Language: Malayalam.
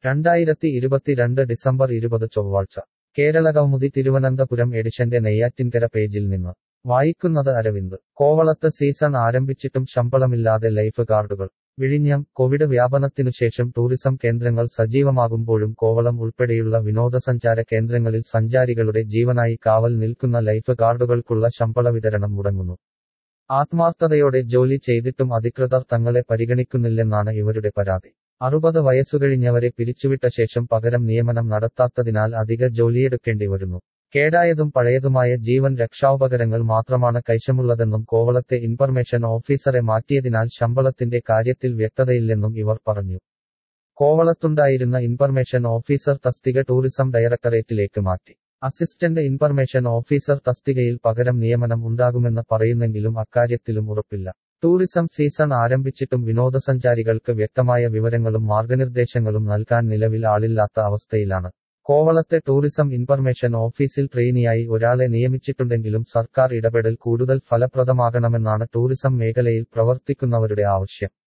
രണ്ടായിരത്തി ഇരുപത്തിരണ്ട് ഡിസംബർ ഇരുപത് ചൊവ്വാഴ്ച കേരള കൗമുദി തിരുവനന്തപുരം എഡിഷന്റെ നെയ്യാറ്റിൻകര പേജിൽ നിന്ന് വായിക്കുന്നത് അരവിന്ദ് കോവളത്ത് സീസൺ ആരംഭിച്ചിട്ടും ശമ്പളമില്ലാതെ ലൈഫ് ഗാർഡുകൾ വിഴിഞ്ഞം കോവിഡ് വ്യാപനത്തിനുശേഷം ടൂറിസം കേന്ദ്രങ്ങൾ സജീവമാകുമ്പോഴും കോവളം ഉൾപ്പെടെയുള്ള വിനോദസഞ്ചാര കേന്ദ്രങ്ങളിൽ സഞ്ചാരികളുടെ ജീവനായി കാവൽ നിൽക്കുന്ന ലൈഫ് ഗാർഡുകൾക്കുള്ള ശമ്പള വിതരണം മുടങ്ങുന്നു ആത്മാർത്ഥതയോടെ ജോലി ചെയ്തിട്ടും അധികൃതർ തങ്ങളെ പരിഗണിക്കുന്നില്ലെന്നാണ് ഇവരുടെ പരാതി അറുപത് വയസ്സുകഴിഞ്ഞവരെ പിരിച്ചുവിട്ട ശേഷം പകരം നിയമനം നടത്താത്തതിനാൽ അധിക ജോലിയെടുക്കേണ്ടി വരുന്നു കേടായതും പഴയതുമായ ജീവൻ രക്ഷാോപകരങ്ങൾ മാത്രമാണ് കൈശമുള്ളതെന്നും കോവളത്തെ ഇൻഫർമേഷൻ ഓഫീസറെ മാറ്റിയതിനാൽ ശമ്പളത്തിന്റെ കാര്യത്തിൽ വ്യക്തതയില്ലെന്നും ഇവർ പറഞ്ഞു കോവളത്തുണ്ടായിരുന്ന ഇൻഫർമേഷൻ ഓഫീസർ തസ്തിക ടൂറിസം ഡയറക്ടറേറ്റിലേക്ക് മാറ്റി അസിസ്റ്റന്റ് ഇൻഫർമേഷൻ ഓഫീസർ തസ്തികയിൽ പകരം നിയമനം ഉണ്ടാകുമെന്ന് പറയുന്നെങ്കിലും അക്കാര്യത്തിലും ഉറപ്പില്ല ടൂറിസം സീസൺ ആരംഭിച്ചിട്ടും വിനോദസഞ്ചാരികൾക്ക് വ്യക്തമായ വിവരങ്ങളും മാർഗനിർദ്ദേശങ്ങളും നൽകാൻ നിലവിൽ ആളില്ലാത്ത അവസ്ഥയിലാണ് കോവളത്തെ ടൂറിസം ഇൻഫർമേഷൻ ഓഫീസിൽ ട്രെയിനിയായി ഒരാളെ നിയമിച്ചിട്ടുണ്ടെങ്കിലും സർക്കാർ ഇടപെടൽ കൂടുതൽ ഫലപ്രദമാകണമെന്നാണ് ടൂറിസം മേഖലയിൽ പ്രവർത്തിക്കുന്നവരുടെ ആവശ്യം